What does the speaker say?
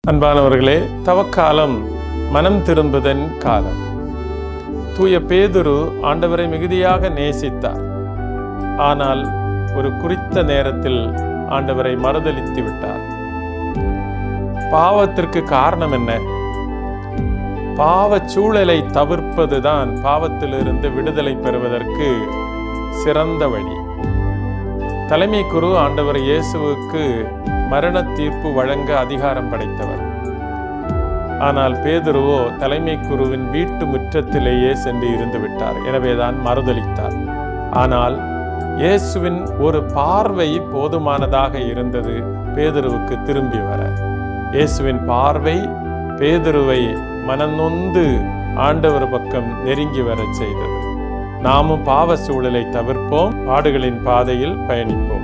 அன்பானவர்களே தவக்காலம் மனம் திரும்புதன் காலம் தூய பேதுரு ஆண்டவரை மிகுதியாக நேசித்தார் ஆனால் ஒரு குறித்த நேரத்தில் ஆண்டவரை மறுதலித்து விட்டார் பாவத்திற்கு காரணம் என்ன பாவச் சூழலை தவிர்ப்பதுதான் பாவத்திலிருந்து விடுதலை பெறுவதற்கு சிறந்த வழி தலைமை குரு ஆண்டவர் இயேசுவுக்கு மரண தீர்ப்பு வழங்க அதிகாரம் படைத்தவர் ஆனால் பேதுருவோ தலைமை குருவின் வீட்டு முற்றத்திலேயே சென்று இருந்து விட்டார் எனவேதான் மறுதளித்தார் ஆனால் இயேசுவின் ஒரு பார்வை போதுமானதாக இருந்தது பேதுருவுக்கு திரும்பி வர இயேசுவின் பார்வை பேதுருவை மனநொந்து ஆண்டவர் பக்கம் நெருங்கி வரச் செய்தது நாமும் பாவ சூழலை தவிர்ப்போம் பாடுகளின் பாதையில் பயணிப்போம்